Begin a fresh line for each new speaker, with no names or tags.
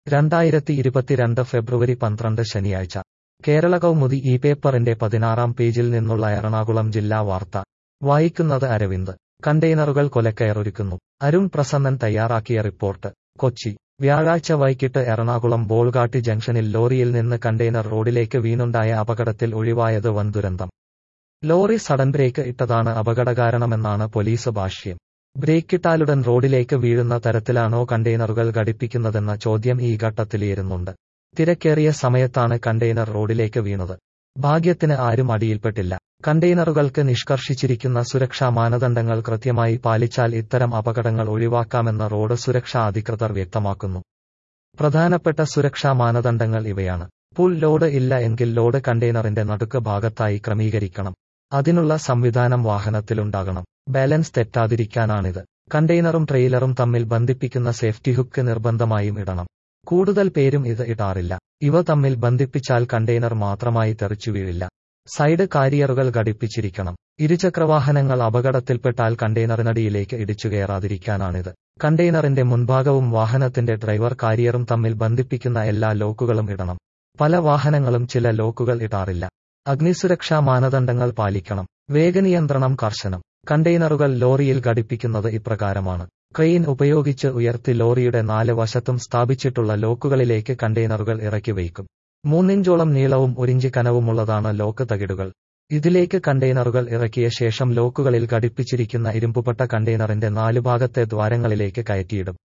രണ്ടായിരത്തി ഇരുപത്തിരണ്ട് ഫെബ്രുവരി പന്ത്രണ്ട് ശനിയാഴ്ച കേരള കൗമുദി ഈ പേപ്പറിന്റെ പതിനാറാം പേജിൽ നിന്നുള്ള എറണാകുളം ജില്ലാ വാർത്ത വായിക്കുന്നത് അരവിന്ദ് കണ്ടെയ്നറുകൾ കൊലക്കയറൊരുക്കുന്നു അരുൺ പ്രസന്നൻ തയ്യാറാക്കിയ റിപ്പോർട്ട് കൊച്ചി വ്യാഴാഴ്ച വൈകിട്ട് എറണാകുളം ബോൾഗാട്ടി ജംഗ്ഷനിൽ ലോറിയിൽ നിന്ന് കണ്ടെയ്നർ റോഡിലേക്ക് വീണുണ്ടായ അപകടത്തിൽ ഒഴിവായത് വൻ ദുരന്തം ലോറി സഡൻ ബ്രേക്ക് ഇട്ടതാണ് അപകടകാരണമെന്നാണ് പോലീസ് ഭാഷ്യം ബ്രേക്കിട്ടാലുടൻ റോഡിലേക്ക് വീഴുന്ന തരത്തിലാണോ കണ്ടെയ്നറുകൾ ഘടിപ്പിക്കുന്നതെന്ന ചോദ്യം ഈ ഘട്ടത്തിലുയരുന്നുണ്ട് തിരക്കേറിയ സമയത്താണ് കണ്ടെയ്നർ റോഡിലേക്ക് വീണത് ഭാഗ്യത്തിന് ആരും അടിയിൽപ്പെട്ടില്ല കണ്ടെയ്നറുകൾക്ക് നിഷ്കർഷിച്ചിരിക്കുന്ന സുരക്ഷാ മാനദണ്ഡങ്ങൾ കൃത്യമായി പാലിച്ചാൽ ഇത്തരം അപകടങ്ങൾ ഒഴിവാക്കാമെന്ന് റോഡ് സുരക്ഷാ അധികൃതർ വ്യക്തമാക്കുന്നു പ്രധാനപ്പെട്ട സുരക്ഷാ മാനദണ്ഡങ്ങൾ ഇവയാണ് പുൾ ലോഡ് ഇല്ല എങ്കിൽ ലോഡ് കണ്ടെയ്നറിന്റെ നടുക്ക് ഭാഗത്തായി ക്രമീകരിക്കണം അതിനുള്ള സംവിധാനം വാഹനത്തിലുണ്ടാകണം ബാലൻസ് തെറ്റാതിരിക്കാനാണിത് കണ്ടെയ്നറും ട്രെയിലറും തമ്മിൽ ബന്ധിപ്പിക്കുന്ന സേഫ്റ്റി ഹുക്ക് നിർബന്ധമായും ഇടണം കൂടുതൽ പേരും ഇത് ഇടാറില്ല ഇവ തമ്മിൽ ബന്ധിപ്പിച്ചാൽ കണ്ടെയ്നർ മാത്രമായി തെറിച്ചു വീഴില്ല സൈഡ് കാരിയറുകൾ ഘടിപ്പിച്ചിരിക്കണം ഇരുചക്രവാഹനങ്ങൾ അപകടത്തിൽപ്പെട്ടാൽ കണ്ടെയ്നറിനടിയിലേക്ക് ഇടിച്ചു കയറാതിരിക്കാനാണിത് കണ്ടെയ്നറിന്റെ മുൻഭാഗവും വാഹനത്തിന്റെ ഡ്രൈവർ കാരിയറും തമ്മിൽ ബന്ധിപ്പിക്കുന്ന എല്ലാ ലോക്കുകളും ഇടണം പല വാഹനങ്ങളും ചില ലോക്കുകൾ ഇടാറില്ല അഗ്നിസുരക്ഷാ മാനദണ്ഡങ്ങൾ പാലിക്കണം വേഗനിയന്ത്രണം കർശനം കണ്ടെയ്നറുകൾ ലോറിയിൽ ഘടിപ്പിക്കുന്നത് ഇപ്രകാരമാണ് ക്രെയിൻ ഉപയോഗിച്ച് ഉയർത്തി ലോറിയുടെ നാല് വശത്തും സ്ഥാപിച്ചിട്ടുള്ള ലോക്കുകളിലേക്ക് കണ്ടെയ്നറുകൾ ഇറക്കി വയ്ക്കും മൂന്നിഞ്ചോളം നീളവും ഒരിഞ്ച് കനവുമുള്ളതാണ് ലോക്ക് തകിടുകൾ ഇതിലേക്ക് കണ്ടെയ്നറുകൾ ഇറക്കിയ ശേഷം ലോക്കുകളിൽ ഘടിപ്പിച്ചിരിക്കുന്ന ഇരുമ്പുപട്ട കണ്ടെയ്നറിന്റെ നാലുഭാഗത്തെ ദ്വാരങ്ങളിലേക്ക് കയറ്റിയിടും